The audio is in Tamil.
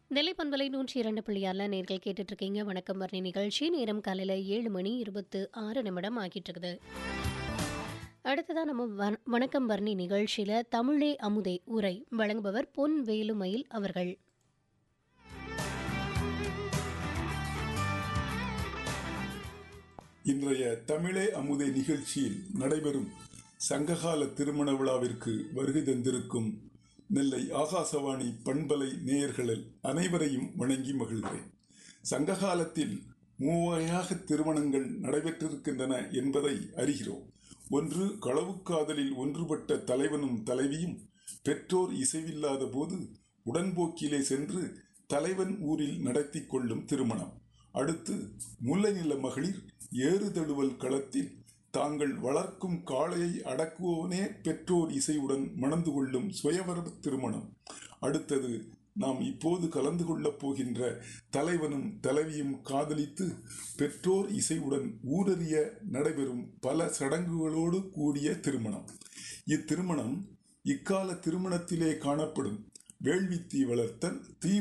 நெல்லை பண்பலை நூற்றி இரண்டு புள்ளியாரில் நேர்கள் கேட்டுட்டு இருக்கீங்க வணக்கம் வர்ணி நிகழ்ச்சி நேரம் காலையில் ஏழு மணி இருபத்து ஆறு நிமிடம் ஆகிட்டு இருக்குது அடுத்ததாக நம்ம வ- வணக்கம் வர்ணி நிகழ்ச்சியில் தமிழே அமுதே உரை வழங்குபவர் பொன் வேலுமயில் அவர்கள் இன்றைய தமிழே அமுதே நிகழ்ச்சியில் நடைபெறும் சங்ககால திருமண விழாவிற்கு வருகை தந்திருக்கும் நெல்லை ஆகாசவாணி பண்பலை நேயர்களில் அனைவரையும் வணங்கி மகிழ்கிறேன் சங்ககாலத்தில் மூவகையாக திருமணங்கள் நடைபெற்றிருக்கின்றன என்பதை அறிகிறோம் ஒன்று களவுக்காதலில் ஒன்றுபட்ட தலைவனும் தலைவியும் பெற்றோர் இசைவில்லாத போது உடன்போக்கிலே சென்று தலைவன் ஊரில் நடத்தி கொள்ளும் திருமணம் அடுத்து முல்லை நில மகளிர் ஏறுதழுவல் களத்தில் தாங்கள் வளர்க்கும் காளையை அடக்குவோனே பெற்றோர் இசையுடன் மணந்து கொள்ளும் சுயவர திருமணம் அடுத்தது நாம் இப்போது கலந்து கொள்ளப் போகின்ற தலைவனும் தலைவியும் காதலித்து பெற்றோர் இசையுடன் ஊரறிய நடைபெறும் பல சடங்குகளோடு கூடிய திருமணம் இத்திருமணம் இக்கால திருமணத்திலே காணப்படும் வேள்வித்தீ வளர்த்தல் தீ